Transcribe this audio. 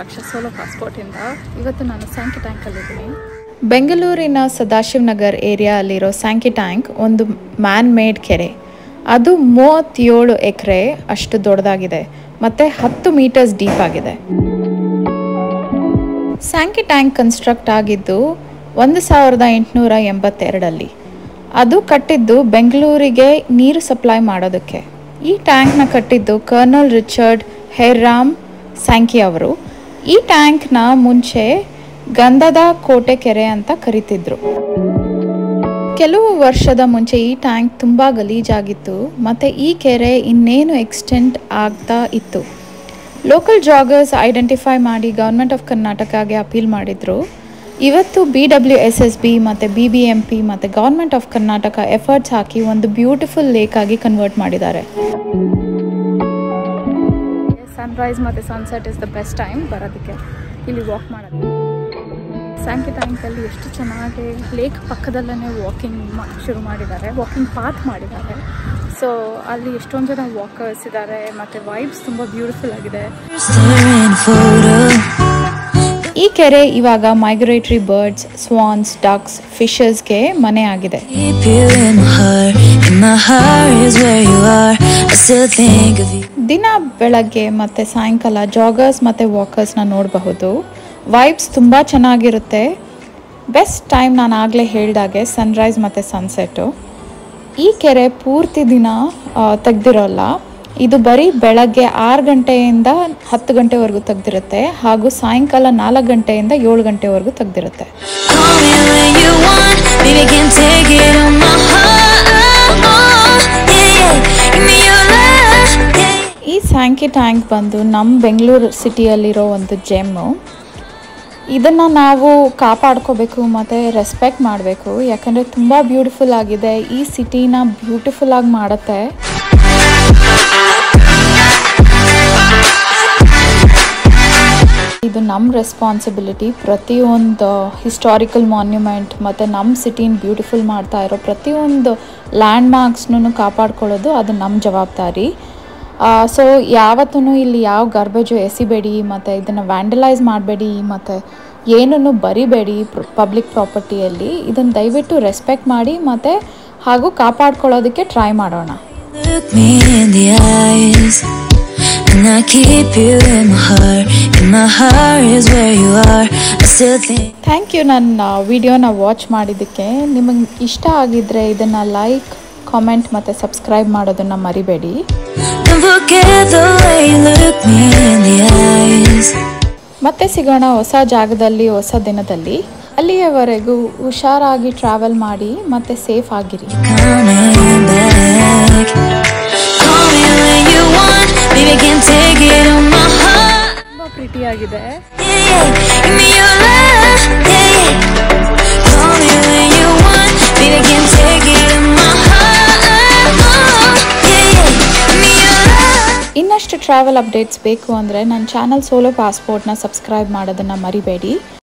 ಸಾಕ್ಷಾತ್ ಸೋಲೋ ಪಾಸ್ಪೋರ್ಟಿಂದ ಇವತ್ತು ನಾನು ಸ್ಯಾಂಕಿ ಟ್ಯಾಂಕಲ್ಲಿದ್ದೀನಿ ಬೆಂಗಳೂರಿನ ಸದಾಶಿವ್ ನಗರ್ ಏರಿಯಾ ಅಲ್ಲಿರೋ ಸ್ಯಾಂಕಿ ಟ್ಯಾಂಕ್ ಒಂದು ಮ್ಯಾನ್ ಮೇಡ್ ಕೆರೆ ಅದು ಮೂವತ್ತೇಳು ಎಕರೆ ಅಷ್ಟು ದೊಡ್ಡದಾಗಿದೆ ಮತ್ತು ಹತ್ತು ಮೀಟರ್ಸ್ ಡೀಪ್ ಆಗಿದೆ ಸ್ಯಾಂಕಿ ಟ್ಯಾಂಕ್ ಕನ್ಸ್ಟ್ರಕ್ಟ್ ಆಗಿದ್ದು ಒಂದು ಸಾವಿರದ ಎಂಟುನೂರ ಎಂಬತ್ತೆರಡಲ್ಲಿ ಅದು ಕಟ್ಟಿದ್ದು ಬೆಂಗಳೂರಿಗೆ ನೀರು ಸಪ್ಲೈ ಮಾಡೋದಕ್ಕೆ ಈ ಟ್ಯಾಂಕ್ನ ಕಟ್ಟಿದ್ದು ಕರ್ನಲ್ ರಿಚರ್ಡ್ ಹೆರ್ರಾಮ್ ಸ್ಯಾಂಕಿ ಅವರು ಈ ಟ್ಯಾಂಕ್ನ ಮುಂಚೆ ಗಂಧದ ಕೋಟೆ ಕೆರೆ ಅಂತ ಕರಿತಿದ್ರು ಕೆಲವು ವರ್ಷದ ಮುಂಚೆ ಈ ಟ್ಯಾಂಕ್ ತುಂಬ ಗಲೀಜಾಗಿತ್ತು ಮತ್ತು ಈ ಕೆರೆ ಇನ್ನೇನು ಎಕ್ಸ್ಟೆಂಟ್ ಆಗ್ತಾ ಇತ್ತು ಲೋಕಲ್ ಜಾಗರ್ಸ್ ಐಡೆಂಟಿಫೈ ಮಾಡಿ ಗೌರ್ಮೆಂಟ್ ಆಫ್ ಕರ್ನಾಟಕಗೆ ಅಪೀಲ್ ಮಾಡಿದರು ಇವತ್ತು B W S S B ಮತ್ತು ಬಿ ಬಿ ಎಂ ಪಿ ಮತ್ತು ಗೌರ್ಮೆಂಟ್ ಆಫ್ ಕರ್ನಾಟಕ ಎಫರ್ಟ್ಸ್ ಹಾಕಿ ಒಂದು ಬ್ಯೂಟಿಫುಲ್ ಲೇಕ್ ಆಗಿ ಕನ್ವರ್ಟ್ ಮಾಡಿದ್ದಾರೆ ಸನ್ರೈಸ್ ಮತ್ತು sunset is the best time ಬರೋದಕ್ಕೆ ಇಲ್ಲಿ ವಾಕ್ ಮಾಡೋದು ಸ್ಯಾಂಕಿ ಟ್ಯಾಂಕಲ್ಲಿ ಎಷ್ಟು ಚೆನ್ನಾಗಿ ಲೇಕ್ ಪಕ್ಕದಲ್ಲೇ ವಾಕಿಂಗ್ ಶುರು ಮಾಡಿದ್ದಾರೆ ವಾಕಿಂಗ್ ಪಾತ್ ಮಾಡಿದ್ದಾರೆ ಸೊ ಅಲ್ಲಿ ಎಷ್ಟೊಂದು ಜನ ವಾಕರ್ಸ್ ಇದ್ದಾರೆ ಮತ್ತು ವೈಬ್ಸ್ ತುಂಬ ಬ್ಯೂಟಿಫುಲ್ ಆಗಿದೆ Staring photo. ಈ ಕೆರೆ ಇವಾಗ ಮೈಗ್ರೇಟರಿ ಬರ್ಡ್ಸ್ ಸ್ವಾನ್ಸ್ ಡಕ್ಸ್ ಫಿಶಸ್ಗೆ ಮನೆ ಆಗಿದೆ Keep you in my heart. In my heart is where you are. I still think of you. ದಿನ ಬೆಳಗ್ಗೆ ಮತ್ತು ಸಾಯಂಕಾಲ ಜಾಗರ್ಸ್ ಮತ್ತು ವಾಕರ್ಸ್ನ ನೋಡಬಹುದು ವೈಬ್ಸ್ ತುಂಬ ಚೆನ್ನಾಗಿರುತ್ತೆ ಬೆಸ್ಟ್ ಟೈಮ್ ನಾನು ಆಗಲೇ ಹೇಳ್ದಾಗೆ ಸನ್ರೈಸ್ ಮತ್ತು ಸನ್ಸೆಟ್ಟು ಈ ಕೆರೆ ಪೂರ್ತಿ ದಿನ ತೆಗ್ದಿರೋಲ್ಲ ಇದು ಬರೀ ಬೆಳಗ್ಗೆ ಆರು ಗಂಟೆಯಿಂದ ಹತ್ತು ಗಂಟೆವರೆಗೂ ತೆಗ್ದಿರುತ್ತೆ ಹಾಗೂ ಸಾಯಂಕಾಲ ನಾಲ್ಕು ಗಂಟೆಯಿಂದ ಏಳು ಗಂಟೆವರೆಗೂ ತೆಗ್ದಿರುತ್ತೆ Call me when you want. Baby, can't take it on my heart. Yeah, yeah. Give me your love. Yeah, yeah. ಈ ಸ್ಯಾಂಕಿ ಟ್ಯಾಂಕ್ ಬಂದು ನಮ್ಮ ಬೆಂಗಳೂರು ಸಿಟಿಯಲ್ಲಿರೋ ಒಂದು ಜೆಮ್ಮು ಇದನ್ನು ನಾವು ಕಾಪಾಡ್ಕೋಬೇಕು ಮತ್ತು ರೆಸ್ಪೆಕ್ಟ್ ಮಾಡಬೇಕು ಯಾಕಂದರೆ ತುಂಬ ಬ್ಯೂಟಿಫುಲ್ ಆಗಿದೆ ಈ ಸಿಟಿನ ಬ್ಯೂಟಿಫುಲ್ ಆಗಿ ಮಾಡುತ್ತೆ ಇದು ನಮ್ಮ ರೆಸ್ಪಾನ್ಸಿಬಿಲಿಟಿ ಪ್ರತಿಯೊಂದು ಹಿಸ್ಟಾರಿಕಲ್ ಮಾನ್ಯುಮೆಂಟ್ ಮತ್ತು ನಮ್ಮ ಸಿಟಿನ ಬ್ಯೂಟಿಫುಲ್ ಮಾಡ್ತಾ ಇರೋ ಪ್ರತಿಯೊಂದು ಲ್ಯಾಂಡ್ ಮಾರ್ಕ್ಸ್ನೂ ಕಾಪಾಡ್ಕೊಳ್ಳೋದು ಅದು ನಮ್ಮ ಜವಾಬ್ದಾರಿ ಸೊ ಯಾವತ್ತೂ ಇಲ್ಲಿ ಯಾವ ಗರ್ಬೇಜು ಎಸಿಬೇಡಿ ಮತ್ತು ಇದನ್ನು ವ್ಯಾಂಡಲೈಸ್ ಮಾಡಬೇಡಿ ಮತ್ತು ಏನನ್ನು ಬರಿಬೇಡಿ ಪಬ್ಲಿಕ್ ಪ್ರಾಪರ್ಟಿಯಲ್ಲಿ ಇದನ್ನು ದಯವಿಟ್ಟು ರೆಸ್ಪೆಕ್ಟ್ ಮಾಡಿ ಮತ್ತು ಹಾಗೂ ಕಾಪಾಡ್ಕೊಳ್ಳೋದಕ್ಕೆ ಟ್ರೈ ಮಾಡೋಣ Look me in the eyes. And I keep you in my heart. In my heart is where you are. I still think. Thank you ನನ್ನ ವಿಡಿಯೋನ ವಾಚ್ ಮಾಡಿದ್ದಕ್ಕೆ ನಿಮಗೆ ಇಷ್ಟ ಆಗಿದ್ದರೆ ಇದನ್ನು ಲೈಕ್ ಕಾಮೆಂಟ್ ಮತ್ತು ಸಬ್ಸ್ಕ್ರೈಬ್ ಮಾಡೋದನ್ನು ಮರಿಬೇಡಿ Don't forget the way you look me in the eyes. ಮತ್ತೆ ಸಿಗೋಣ ಹೊಸ ಜಾಗದಲ್ಲಿ ಹೊಸ ದಿನದಲ್ಲಿ ಅಲ್ಲಿಯವರೆಗೂ ಹುಷಾರಾಗಿ ಟ್ರಾವೆಲ್ ಮಾಡಿ ಮತ್ತು ಸೇಫ್ ಆಗಿರಿ Coming back. Call me when you want. Baby, can't take it on my heart. ತುಂಬ ಪ್ರೀತಿಯಾಗಿದೆ Yeah, yeah. Give me your love. Yeah, yeah. Call me when you want. Baby, can't take it on my heart. Yeah, yeah. Give me your love. ಇನ್ನಷ್ಟು travel updates ಬೇಕು ಅಂದರೆ ನನ್ನ channel solo ಪಾಸ್ಪೋರ್ಟ್ನ subscribe ಮಾಡೋದನ್ನು ಮರಿಬೇಡಿ